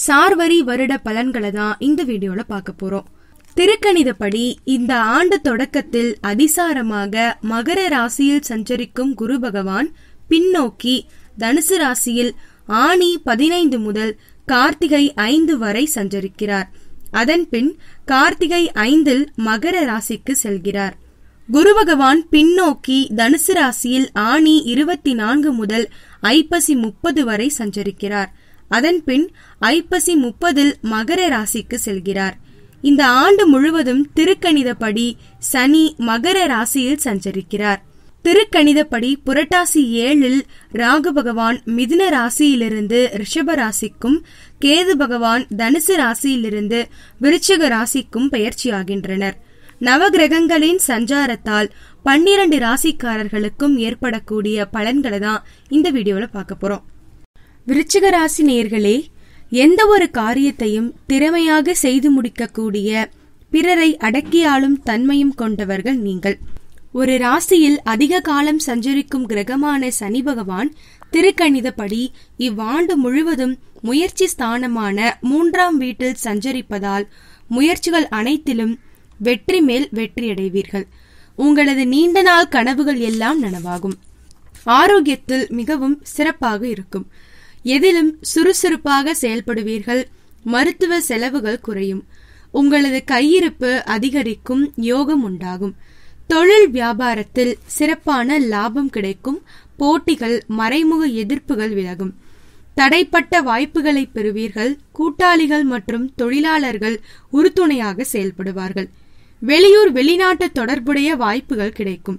சார்வரி வருட பலன்களை தான் இந்த வீடியோல பார்க்க போறோம் திருக்கணிதப்படி இந்த ஆண்டு தொடக்கத்தில் அதிசாரமாக மகர ராசியில் சஞ்சரிக்கும் குரு பகவான் பின்னோக்கி தனுசு ராசியில் ஆணி பதினைந்து முதல் கார்த்திகை ஐந்து வரை சஞ்சரிக்கிறார் அதன்பின் கார்த்திகை ஐந்தில் மகர ராசிக்கு செல்கிறார் குரு பகவான் பின்னோக்கி தனுசு ராசியில் ஆணி இருபத்தி நான்கு முதல் ஐப்பசி முப்பது வரை சஞ்சரிக்கிறார் அதன்பின் ஐப்பசி முப்பதில் மகர ராசிக்கு செல்கிறார் இந்த ஆண்டு முழுவதும் திருக்கணிதப்படி சனி மகர ராசியில் சஞ்சரிக்கிறார் திருக்கணிதப்படி புரட்டாசி ஏழில் ராகு பகவான் மிதுன ராசியிலிருந்து ரிஷப ராசிக்கும் கேது பகவான் தனுசு ராசியிலிருந்து விருச்சிக ராசிக்கும் பெயர்ச்சியாகின்றனர் நவகிரகங்களின் சஞ்சாரத்தால் பன்னிரண்டு ராசிக்காரர்களுக்கும் ஏற்படக்கூடிய பலன்களை தான் இந்த வீடியோல பார்க்க போறோம் விருச்சிக ராசி நேர்களே எந்த ஒரு காரியத்தையும் திறமையாக செய்து முடிக்கக்கூடிய பிறரை அடக்கியாளும் தன்மையும் கொண்டவர்கள் நீங்கள் ஒரு ராசியில் அதிக காலம் சஞ்சரிக்கும் கிரகமான சனி பகவான் திருக்கணிதப்படி இவ்வாண்டு முழுவதும் முயற்சி ஸ்தானமான மூன்றாம் வீட்டில் சஞ்சரிப்பதால் முயற்சிகள் அனைத்திலும் வெற்றி மேல் வெற்றியடைவீர்கள் உங்களது நீண்ட நாள் கனவுகள் எல்லாம் நனவாகும் ஆரோக்கியத்தில் மிகவும் சிறப்பாக இருக்கும் எதிலும் சுறுசுறுப்பாக செயல்படுவீர்கள் மருத்துவ செலவுகள் குறையும் உங்களது கையிருப்பு அதிகரிக்கும் யோகம் உண்டாகும் தொழில் வியாபாரத்தில் சிறப்பான லாபம் கிடைக்கும் போட்டிகள் மறைமுக எதிர்ப்புகள் விலகும் தடைப்பட்ட வாய்ப்புகளை பெறுவீர்கள் கூட்டாளிகள் மற்றும் தொழிலாளர்கள் உறுதுணையாக செயல்படுவார்கள் வெளியூர் வெளிநாட்டு தொடர்புடைய வாய்ப்புகள் கிடைக்கும்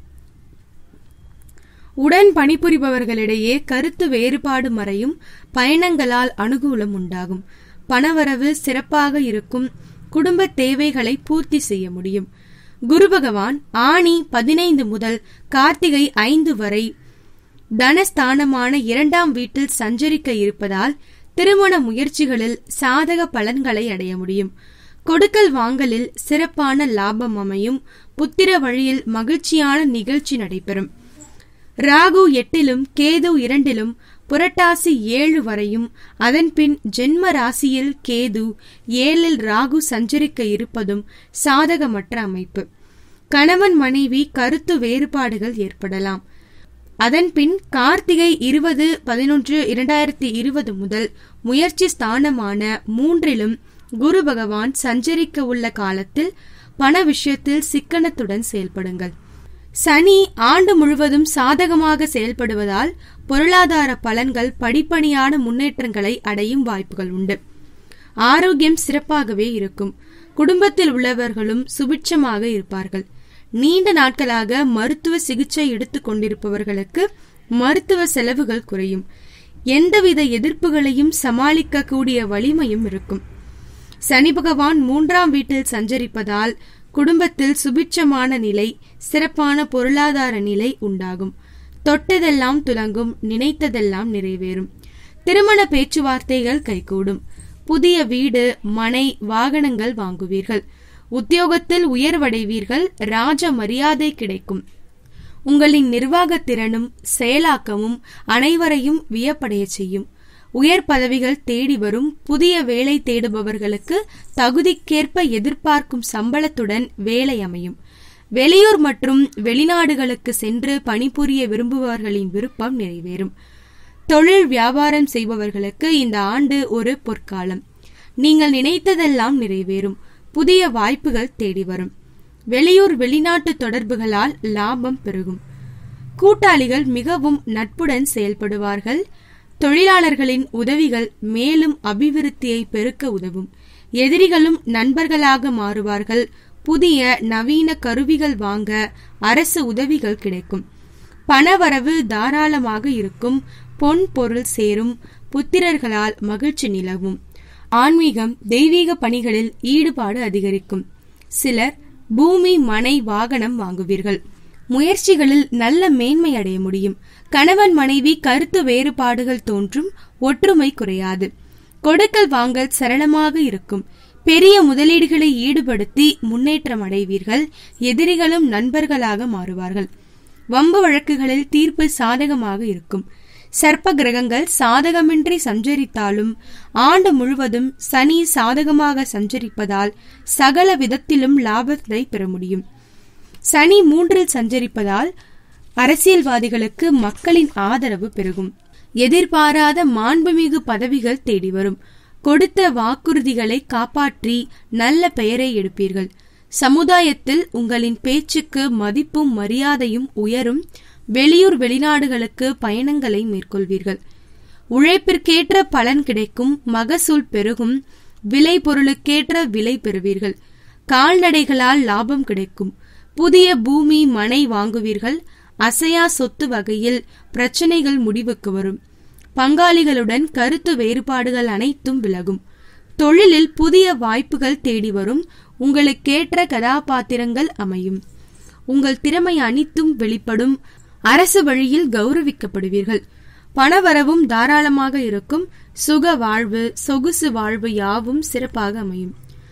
உடன் பணிபுரிபவர்களிடையே கருத்து வேறுபாடு மறையும் பயணங்களால் அனுகூலம் உண்டாகும் பணவரவு சிறப்பாக இருக்கும் குடும்ப தேவைகளை பூர்த்தி செய்ய முடியும் குரு பகவான் ஆணி பதினைந்து முதல் கார்த்திகை ஐந்து வரை தனஸ்தானமான இரண்டாம் வீட்டில் சஞ்சரிக்க இருப்பதால் திருமண முயற்சிகளில் சாதக பலன்களை அடைய முடியும் கொடுக்கல் வாங்கலில் சிறப்பான லாபம் அமையும் புத்திர வழியில் மகிழ்ச்சியான நிகழ்ச்சி நடைபெறும் ராகு எட்டிலும் கேது இரண்டிலும் புரட்டாசி ஏழு வரையும் அதன்பின் ஜென்ம ராசியில் கேது ஏழில் ராகு சஞ்சரிக்க இருப்பதும் சாதகமற்ற அமைப்பு கணவன் மனைவி கருத்து வேறுபாடுகள் ஏற்படலாம் அதன்பின் கார்த்திகை இருபது பதினொன்று இரண்டாயிரத்தி இருபது முதல் முயற்சி ஸ்தானமான மூன்றிலும் குரு பகவான் சஞ்சரிக்க உள்ள காலத்தில் பண விஷயத்தில் சிக்கனத்துடன் செயல்படுங்கள் சனி ஆண்டு முழுவதும் சாதகமாக செயல்படுவதால் பொருளாதார பலன்கள் படிப்படியான முன்னேற்றங்களை அடையும் வாய்ப்புகள் உண்டு ஆரோக்கியம் சிறப்பாகவே இருக்கும் குடும்பத்தில் உள்ளவர்களும் சுபிட்சமாக இருப்பார்கள் நீண்ட நாட்களாக மருத்துவ சிகிச்சை எடுத்துக் கொண்டிருப்பவர்களுக்கு மருத்துவ செலவுகள் குறையும் எந்தவித எதிர்ப்புகளையும் சமாளிக்கக்கூடிய வலிமையும் இருக்கும் சனி பகவான் மூன்றாம் வீட்டில் சஞ்சரிப்பதால் குடும்பத்தில் சுபிட்சமான நிலை சிறப்பான பொருளாதார நிலை உண்டாகும் தொட்டதெல்லாம் துலங்கும் நினைத்ததெல்லாம் நிறைவேறும் திருமண பேச்சுவார்த்தைகள் கைகூடும் புதிய வீடு மனை வாகனங்கள் வாங்குவீர்கள் உத்தியோகத்தில் உயர்வடைவீர்கள் ராஜ மரியாதை கிடைக்கும் உங்களின் நிர்வாகத்திறனும் செயலாக்கமும் அனைவரையும் வியப்படைய செய்யும் உயர் பதவிகள் தேடி வரும் புதிய வேலை தேடுபவர்களுக்கு தகுதிக்கேற்ப எதிர்பார்க்கும் சம்பளத்துடன் வேலை அமையும் வெளியூர் மற்றும் வெளிநாடுகளுக்கு சென்று பணிபுரிய விரும்புபவர்களின் விருப்பம் நிறைவேறும் தொழில் வியாபாரம் செய்பவர்களுக்கு இந்த ஆண்டு ஒரு பொற்காலம் நீங்கள் நினைத்ததெல்லாம் நிறைவேறும் புதிய வாய்ப்புகள் தேடி வரும் வெளியூர் வெளிநாட்டு தொடர்புகளால் லாபம் பெருகும் கூட்டாளிகள் மிகவும் நட்புடன் செயல்படுவார்கள் தொழிலாளர்களின் உதவிகள் மேலும் அபிவிருத்தியை பெருக்க உதவும் எதிரிகளும் நண்பர்களாக மாறுவார்கள் புதிய நவீன கருவிகள் வாங்க அரசு உதவிகள் கிடைக்கும் பணவரவு தாராளமாக இருக்கும் பொன் பொருள் சேரும் புத்திரர்களால் மகிழ்ச்சி நிலவும் ஆன்மீகம் தெய்வீக பணிகளில் ஈடுபாடு அதிகரிக்கும் சிலர் பூமி மனை வாகனம் வாங்குவீர்கள் முயற்சிகளில் நல்ல மேன்மை அடைய முடியும் கணவன் மனைவி கருத்து வேறுபாடுகள் தோன்றும் ஒற்றுமை குறையாது கொடுக்கல் வாங்கல் சரளமாக இருக்கும் பெரிய முதலீடுகளை ஈடுபடுத்தி முன்னேற்றம் அடைவீர்கள் எதிரிகளும் நண்பர்களாக மாறுவார்கள் வம்பு வழக்குகளில் தீர்ப்பு சாதகமாக இருக்கும் சர்ப்ப கிரகங்கள் சாதகமின்றி சஞ்சரித்தாலும் ஆண்டு முழுவதும் சனி சாதகமாக சஞ்சரிப்பதால் சகல விதத்திலும் லாபத்தை பெற முடியும் சனி மூன்றில் சஞ்சரிப்பதால் அரசியல்வாதிகளுக்கு மக்களின் ஆதரவு பெருகும் எதிர்பாராத மாண்புமிகு பதவிகள் தேடி வரும் கொடுத்த வாக்குறுதிகளை காப்பாற்றி நல்ல பெயரை எடுப்பீர்கள் சமுதாயத்தில் உங்களின் பேச்சுக்கு மதிப்பும் மரியாதையும் உயரும் வெளியூர் வெளிநாடுகளுக்கு பயணங்களை மேற்கொள்வீர்கள் உழைப்பிற்கேற்ற பலன் கிடைக்கும் மகசூல் பெருகும் விலை பொருளுக்கேற்ற விலை பெறுவீர்கள் கால்நடைகளால் லாபம் கிடைக்கும் புதிய பூமி மனை வாங்குவீர்கள் அசையா சொத்து வகையில் பிரச்சனைகள் முடிவுக்கு வரும் பங்காளிகளுடன் கருத்து வேறுபாடுகள் அனைத்தும் விலகும் தொழிலில் புதிய வாய்ப்புகள் தேடி வரும் உங்களுக்கேற்ற கதாபாத்திரங்கள் அமையும் உங்கள் திறமை அனைத்தும் வெளிப்படும் அரசு வழியில் கௌரவிக்கப்படுவீர்கள் பணவரவும் தாராளமாக இருக்கும் சுக வாழ்வு சொகுசு வாழ்வு யாவும் சிறப்பாக அமையும்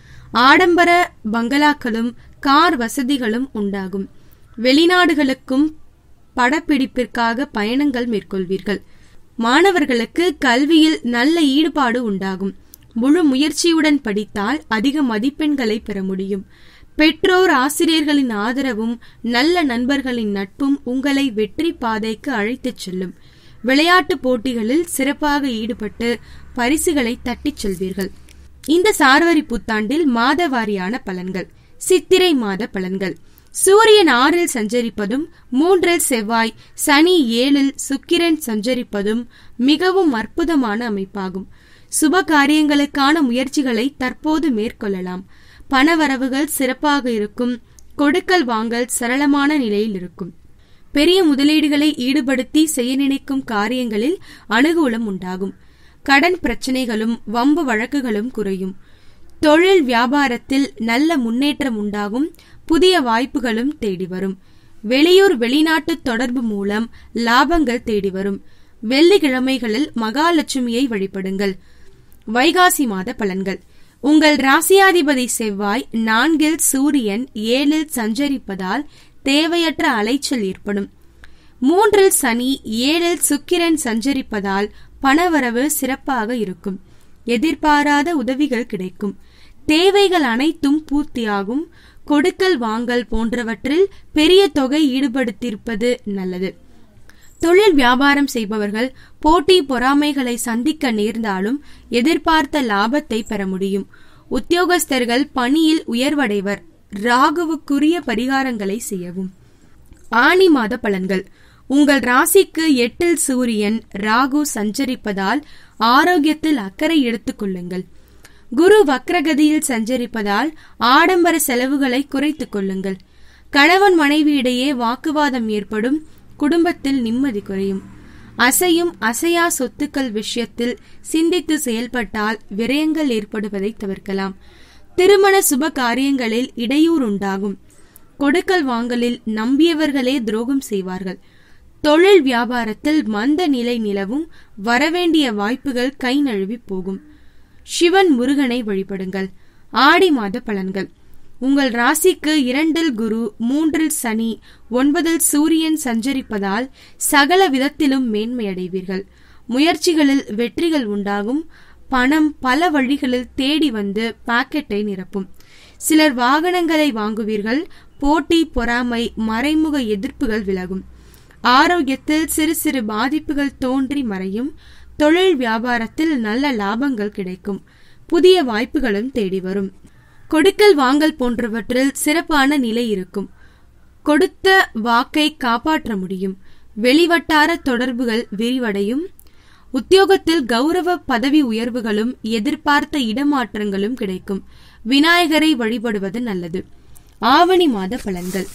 ஆடம்பர பங்களாக்களும் கார் வசதிகளும் உண்டாகும் வெளிநாடுகளுக்கும் படப்பிடிப்பிற்காக பயணங்கள் மேற்கொள்வீர்கள் மாணவர்களுக்கு கல்வியில் நல்ல ஈடுபாடு உண்டாகும் முழு முயற்சியுடன் படித்தால் அதிக மதிப்பெண்களை பெற முடியும் பெற்றோர் ஆசிரியர்களின் ஆதரவும் நல்ல நண்பர்களின் நட்பும் உங்களை வெற்றி பாதைக்கு அழைத்துச் செல்லும் விளையாட்டுப் போட்டிகளில் சிறப்பாக ஈடுபட்டு பரிசுகளை தட்டிச் செல்வீர்கள் இந்த சார்வரி புத்தாண்டில் மாதவாரியான பலன்கள் சித்திரை மாத பலன்கள் சூரியன் ஆறில் சஞ்சரிப்பதும் மூன்றில் செவ்வாய் சனி ஏழில் சுக்கிரன் சஞ்சரிப்பதும் மிகவும் அற்புதமான அமைப்பாகும் சுப காரியங்களுக்கான முயற்சிகளை தற்போது மேற்கொள்ளலாம் பணவரவுகள் சிறப்பாக இருக்கும் கொடுக்கல் வாங்கல் சரளமான நிலையில் இருக்கும் பெரிய முதலீடுகளை ஈடுபடுத்தி செய்ய நினைக்கும் காரியங்களில் அனுகூலம் உண்டாகும் கடன் பிரச்சனைகளும் வம்பு வழக்குகளும் குறையும் தொழில் வியாபாரத்தில் நல்ல முன்னேற்றம் உண்டாகும் புதிய வாய்ப்புகளும் தேடி வரும் வெளியூர் வெளிநாட்டு தொடர்பு மூலம் லாபங்கள் தேடி வரும் வெள்ளிக்கிழமைகளில் மகாலட்சுமியை வழிபடுங்கள் வைகாசி மாத பலன்கள் உங்கள் ராசியாதிபதி செவ்வாய் நான்கில் சூரியன் ஏழில் சஞ்சரிப்பதால் தேவையற்ற அலைச்சல் ஏற்படும் மூன்றில் சனி ஏழில் சுக்கிரன் சஞ்சரிப்பதால் பணவரவு சிறப்பாக இருக்கும் எதிர்பாராத உதவிகள் கிடைக்கும் தேவைகள் அனைத்தும் பூர்த்தியாகும் கொடுக்கல் வாங்கல் போன்றவற்றில் பெரிய தொகை ஈடுபடுத்தியிருப்பது நல்லது தொழில் வியாபாரம் செய்பவர்கள் போட்டி பொறாமைகளை சந்திக்க நேர்ந்தாலும் எதிர்பார்த்த லாபத்தை பெற முடியும் உத்தியோகஸ்தர்கள் பணியில் உயர்வடைவர் ராகுவுக்குரிய பரிகாரங்களை செய்யவும் ஆணி மாத பலன்கள் உங்கள் ராசிக்கு எட்டில் சூரியன் ராகு சஞ்சரிப்பதால் ஆரோக்கியத்தில் அக்கறை எடுத்துக் கொள்ளுங்கள் குரு வக்ரகதியில் சஞ்சரிப்பதால் ஆடம்பர செலவுகளை குறைத்துக் கொள்ளுங்கள் கணவன் மனைவி இடையே வாக்குவாதம் ஏற்படும் குடும்பத்தில் நிம்மதி குறையும் அசையும் அசையா சொத்துக்கள் விஷயத்தில் சிந்தித்து செயல்பட்டால் விரயங்கள் ஏற்படுவதை தவிர்க்கலாம் திருமண சுப காரியங்களில் இடையூறு உண்டாகும் கொடுக்கல் வாங்கலில் நம்பியவர்களே துரோகம் செய்வார்கள் தொழில் வியாபாரத்தில் மந்த நிலை நிலவும் வரவேண்டிய வாய்ப்புகள் கை நழுவி போகும் சிவன் முருகனை வழிபடுங்கள் ஆடி மாத பலன்கள் உங்கள் ராசிக்கு இரண்டில் குரு மூன்றில் சனி ஒன்பதில் சூரியன் சஞ்சரிப்பதால் சகல விதத்திலும் மேன்மையடைவீர்கள் முயற்சிகளில் வெற்றிகள் உண்டாகும் பணம் பல வழிகளில் தேடி வந்து பாக்கெட்டை நிரப்பும் சிலர் வாகனங்களை வாங்குவீர்கள் போட்டி பொறாமை மறைமுக எதிர்ப்புகள் விலகும் ஆரோக்கியத்தில் சிறு சிறு பாதிப்புகள் தோன்றி மறையும் தொழில் வியாபாரத்தில் நல்ல லாபங்கள் கிடைக்கும் புதிய வாய்ப்புகளும் தேடி வரும் கொடுக்கல் வாங்கல் போன்றவற்றில் சிறப்பான நிலை இருக்கும் கொடுத்த வாக்கை காப்பாற்ற முடியும் வெளிவட்டார தொடர்புகள் விரிவடையும் உத்தியோகத்தில் கௌரவ பதவி உயர்வுகளும் எதிர்பார்த்த இடமாற்றங்களும் கிடைக்கும் விநாயகரை வழிபடுவது நல்லது ஆவணி மாத பலன்கள்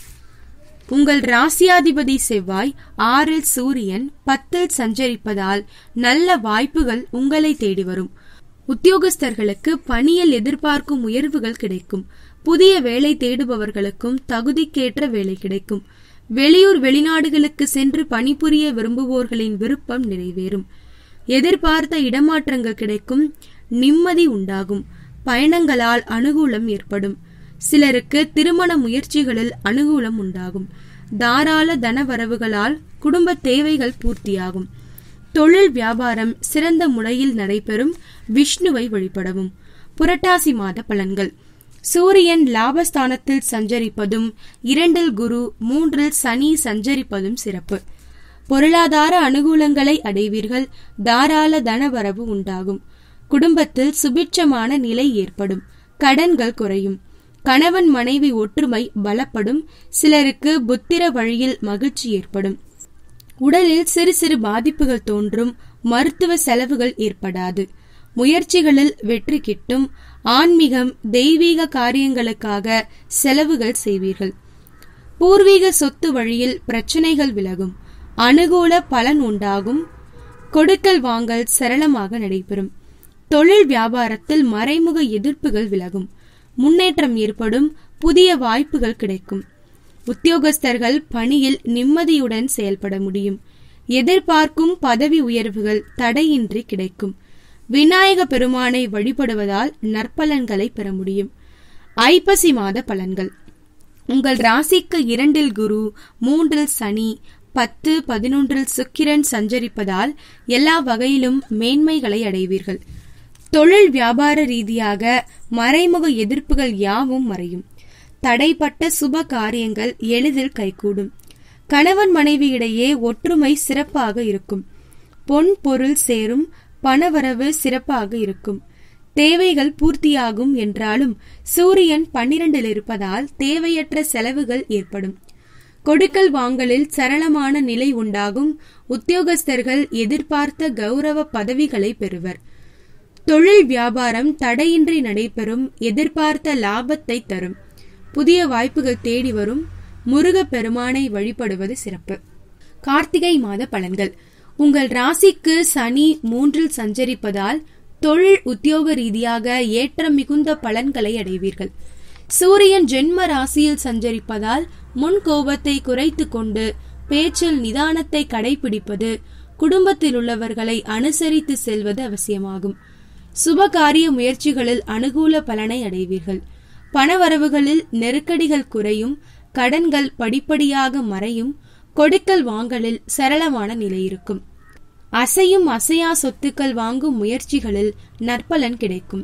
உங்கள் ராசியாதிபதி செவ்வாய் ஆறில் சூரியன் பத்தில் சஞ்சரிப்பதால் நல்ல வாய்ப்புகள் உங்களை தேடி வரும் உத்தியோகஸ்தர்களுக்கு பணியில் எதிர்பார்க்கும் உயர்வுகள் கிடைக்கும் புதிய வேலை தேடுபவர்களுக்கும் தகுதிக்கேற்ற வேலை கிடைக்கும் வெளியூர் வெளிநாடுகளுக்கு சென்று பணிபுரிய விரும்புவோர்களின் விருப்பம் நிறைவேறும் எதிர்பார்த்த இடமாற்றங்கள் கிடைக்கும் நிம்மதி உண்டாகும் பயணங்களால் அனுகூலம் ஏற்படும் சிலருக்கு திருமண முயற்சிகளில் அனுகூலம் உண்டாகும் தாராள தன வரவுகளால் குடும்ப தேவைகள் பூர்த்தியாகும் தொழில் வியாபாரம் சிறந்த முறையில் நடைபெறும் விஷ்ணுவை வழிபடவும் புரட்டாசி மாத பலன்கள் சூரியன் லாபஸ்தானத்தில் சஞ்சரிப்பதும் இரண்டில் குரு மூன்றில் சனி சஞ்சரிப்பதும் சிறப்பு பொருளாதார அனுகூலங்களை அடைவீர்கள் தாராள தனவரவு உண்டாகும் குடும்பத்தில் சுபிட்சமான நிலை ஏற்படும் கடன்கள் குறையும் கணவன் மனைவி ஒற்றுமை பலப்படும் சிலருக்கு புத்திர வழியில் மகிழ்ச்சி ஏற்படும் உடலில் சிறு சிறு பாதிப்புகள் தோன்றும் மருத்துவ செலவுகள் ஏற்படாது முயற்சிகளில் வெற்றி கிட்டும் ஆன்மீகம் தெய்வீக காரியங்களுக்காக செலவுகள் செய்வீர்கள் பூர்வீக சொத்து வழியில் பிரச்சனைகள் விலகும் அனுகூல பலன் உண்டாகும் கொடுக்கல் வாங்கல் சரளமாக நடைபெறும் தொழில் வியாபாரத்தில் மறைமுக எதிர்ப்புகள் விலகும் முன்னேற்றம் ஏற்படும் புதிய வாய்ப்புகள் கிடைக்கும் உத்தியோகஸ்தர்கள் பணியில் நிம்மதியுடன் செயல்பட முடியும் எதிர்பார்க்கும் பதவி உயர்வுகள் தடையின்றி கிடைக்கும் விநாயக பெருமானை வழிபடுவதால் நற்பலன்களை பெற முடியும் ஐப்பசி மாத பலன்கள் உங்கள் ராசிக்கு இரண்டில் குரு மூன்றில் சனி பத்து பதினொன்றில் சுக்கிரன் சஞ்சரிப்பதால் எல்லா வகையிலும் மேன்மைகளை அடைவீர்கள் தொழில் வியாபார ரீதியாக மறைமுக எதிர்ப்புகள் யாவும் மறையும் தடைப்பட்ட சுப காரியங்கள் எளிதில் கைகூடும் கணவன் மனைவி இடையே ஒற்றுமை சிறப்பாக இருக்கும் பொன் பொருள் சேரும் பணவரவு சிறப்பாக இருக்கும் தேவைகள் பூர்த்தியாகும் என்றாலும் சூரியன் பன்னிரண்டில் இருப்பதால் தேவையற்ற செலவுகள் ஏற்படும் கொடுக்கல் வாங்கலில் சரளமான நிலை உண்டாகும் உத்தியோகஸ்தர்கள் எதிர்பார்த்த கௌரவ பதவிகளை பெறுவர் தொழில் வியாபாரம் தடையின்றி நடைபெறும் எதிர்பார்த்த லாபத்தை தரும் புதிய வாய்ப்புகள் தேடி வரும் முருக பெருமானை வழிபடுவது சிறப்பு கார்த்திகை மாத பலன்கள் உங்கள் ராசிக்கு சனி மூன்றில் சஞ்சரிப்பதால் தொழில் உத்தியோக ரீதியாக ஏற்றம் மிகுந்த பலன்களை அடைவீர்கள் சூரியன் ஜென்ம ராசியில் சஞ்சரிப்பதால் முன் கோபத்தை குறைத்து கொண்டு பேச்சில் நிதானத்தை கடைபிடிப்பது குடும்பத்தில் உள்ளவர்களை அனுசரித்து செல்வது அவசியமாகும் சுபகாரிய முயற்சிகளில் அனுகூல பலனை அடைவீர்கள் பணவரவுகளில் நெருக்கடிகள் குறையும் கடன்கள் படிப்படியாக மறையும் கொடுக்கல் வாங்கலில் சரளமான நிலை இருக்கும் அசையும் அசையா சொத்துக்கள் வாங்கும் முயற்சிகளில் நற்பலன் கிடைக்கும்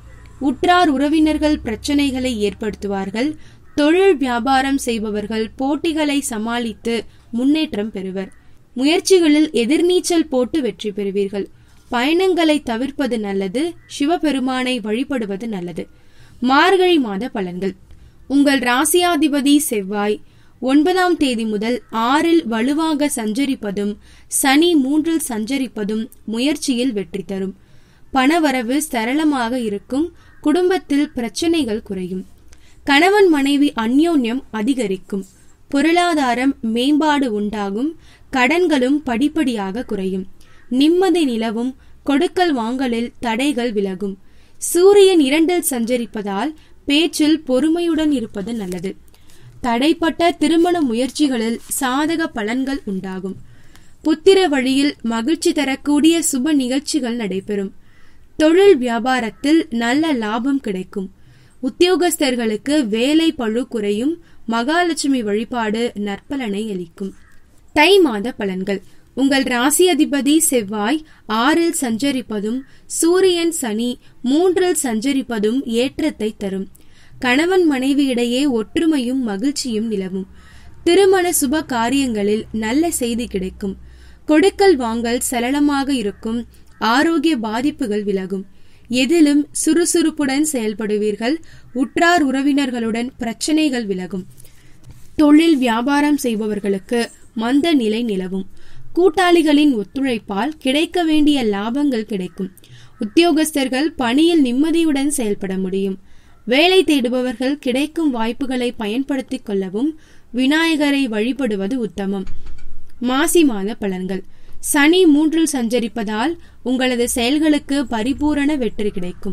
உற்றார் உறவினர்கள் பிரச்சனைகளை ஏற்படுத்துவார்கள் தொழில் வியாபாரம் செய்பவர்கள் போட்டிகளை சமாளித்து முன்னேற்றம் பெறுவர் முயற்சிகளில் எதிர்நீச்சல் போட்டு வெற்றி பெறுவீர்கள் பயணங்களை தவிர்ப்பது நல்லது சிவபெருமானை வழிபடுவது நல்லது மார்கழி மாத பலன்கள் உங்கள் ராசியாதிபதி செவ்வாய் ஒன்பதாம் தேதி முதல் ஆறில் வலுவாக சஞ்சரிப்பதும் சனி மூன்றில் சஞ்சரிப்பதும் முயற்சியில் வெற்றி தரும் பணவரவு சரளமாக இருக்கும் குடும்பத்தில் பிரச்சனைகள் குறையும் கணவன் மனைவி அந்யோன்யம் அதிகரிக்கும் பொருளாதாரம் மேம்பாடு உண்டாகும் கடன்களும் படிப்படியாக குறையும் நிம்மதி நிலவும் கொடுக்கல் வாங்கலில் தடைகள் விலகும் சூரியன் இரண்டில் சஞ்சரிப்பதால் பேச்சில் பொறுமையுடன் இருப்பது நல்லது தடைப்பட்ட திருமண முயற்சிகளில் சாதக பலன்கள் உண்டாகும் புத்திர வழியில் மகிழ்ச்சி தரக்கூடிய சுப நிகழ்ச்சிகள் நடைபெறும் தொழில் வியாபாரத்தில் நல்ல லாபம் கிடைக்கும் உத்தியோகஸ்தர்களுக்கு வேலை பழு குறையும் மகாலட்சுமி வழிபாடு நற்பலனை அளிக்கும் தை மாத பலன்கள் உங்கள் ராசி அதிபதி செவ்வாய் ஆறில் சஞ்சரிப்பதும் சூரியன் சனி மூன்றில் சஞ்சரிப்பதும் ஏற்றத்தை தரும் கணவன் மனைவி இடையே ஒற்றுமையும் மகிழ்ச்சியும் நிலவும் திருமண சுப காரியங்களில் நல்ல செய்தி கிடைக்கும் கொடுக்கல் வாங்கல் சரளமாக இருக்கும் ஆரோக்கிய பாதிப்புகள் விலகும் எதிலும் சுறுசுறுப்புடன் செயல்படுவீர்கள் உற்றார் உறவினர்களுடன் பிரச்சனைகள் விலகும் தொழில் வியாபாரம் செய்பவர்களுக்கு மந்த நிலை நிலவும் கூட்டாளிகளின் ஒத்துழைப்பால் கிடைக்க வேண்டிய லாபங்கள் கிடைக்கும் உத்தியோகஸ்தர்கள் பணியில் நிம்மதியுடன் செயல்பட முடியும் வேலை தேடுபவர்கள் கிடைக்கும் வாய்ப்புகளை பயன்படுத்திக் கொள்ளவும் விநாயகரை வழிபடுவது உத்தமம் மாசி மாத பலன்கள் சனி மூன்றில் சஞ்சரிப்பதால் உங்களது செயல்களுக்கு பரிபூரண வெற்றி கிடைக்கும்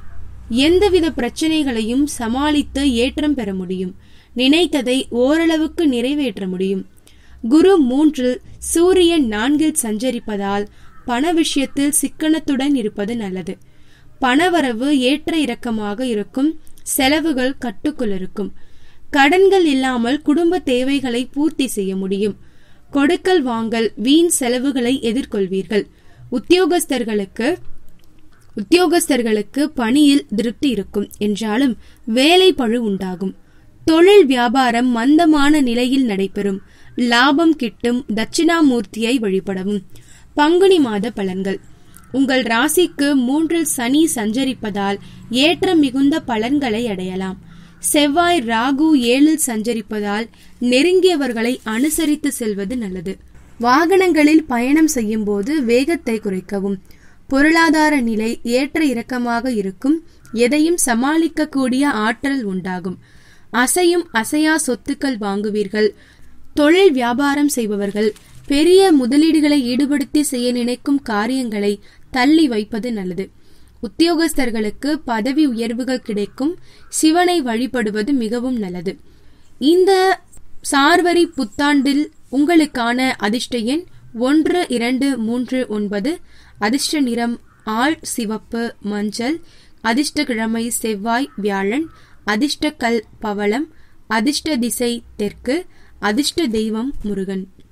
எந்தவித பிரச்சனைகளையும் சமாளித்து ஏற்றம் பெற முடியும் நினைத்ததை ஓரளவுக்கு நிறைவேற்ற முடியும் குரு மூன்றில் சூரியன் நான்கில் சஞ்சரிப்பதால் பண விஷயத்தில் சிக்கனத்துடன் இருப்பது நல்லது பணவரவு ஏற்ற இறக்கமாக இருக்கும் செலவுகள் கட்டுக்குள் இருக்கும் கடன்கள் இல்லாமல் குடும்ப தேவைகளை பூர்த்தி செய்ய முடியும் கொடுக்கல் வாங்கல் வீண் செலவுகளை எதிர்கொள்வீர்கள் உத்தியோகஸ்தர்களுக்கு உத்தியோகஸ்தர்களுக்கு பணியில் திருப்தி இருக்கும் என்றாலும் வேலை பழு உண்டாகும் தொழில் வியாபாரம் மந்தமான நிலையில் நடைபெறும் லாபம் கிட்டும் தட்சிணாமூர்த்தியை வழிபடவும் பங்குனி மாத பலன்கள் உங்கள் ராசிக்கு மூன்றில் சனி சஞ்சரிப்பதால் ஏற்ற மிகுந்த பலன்களை அடையலாம் செவ்வாய் ராகு ஏழில் சஞ்சரிப்பதால் நெருங்கியவர்களை அனுசரித்து செல்வது நல்லது வாகனங்களில் பயணம் செய்யும் போது வேகத்தை குறைக்கவும் பொருளாதார நிலை ஏற்ற இறக்கமாக இருக்கும் எதையும் சமாளிக்கக்கூடிய ஆற்றல் உண்டாகும் அசையும் அசையா சொத்துக்கள் வாங்குவீர்கள் தொழில் வியாபாரம் செய்பவர்கள் பெரிய முதலீடுகளை ஈடுபடுத்தி செய்ய நினைக்கும் காரியங்களை தள்ளி வைப்பது நல்லது உத்தியோகஸ்தர்களுக்கு பதவி உயர்வுகள் கிடைக்கும் சிவனை வழிபடுவது மிகவும் நல்லது இந்த சார்வரி புத்தாண்டில் உங்களுக்கான அதிர்ஷ்ட எண் ஒன்று இரண்டு மூன்று ஒன்பது அதிர்ஷ்ட நிறம் ஆள் சிவப்பு மஞ்சள் அதிர்ஷ்ட கிழமை செவ்வாய் வியாழன் அதிர்ஷ்ட கல் பவளம் அதிர்ஷ்ட திசை தெற்கு அதிர்ஷ்ட தெய்வம் முருகன்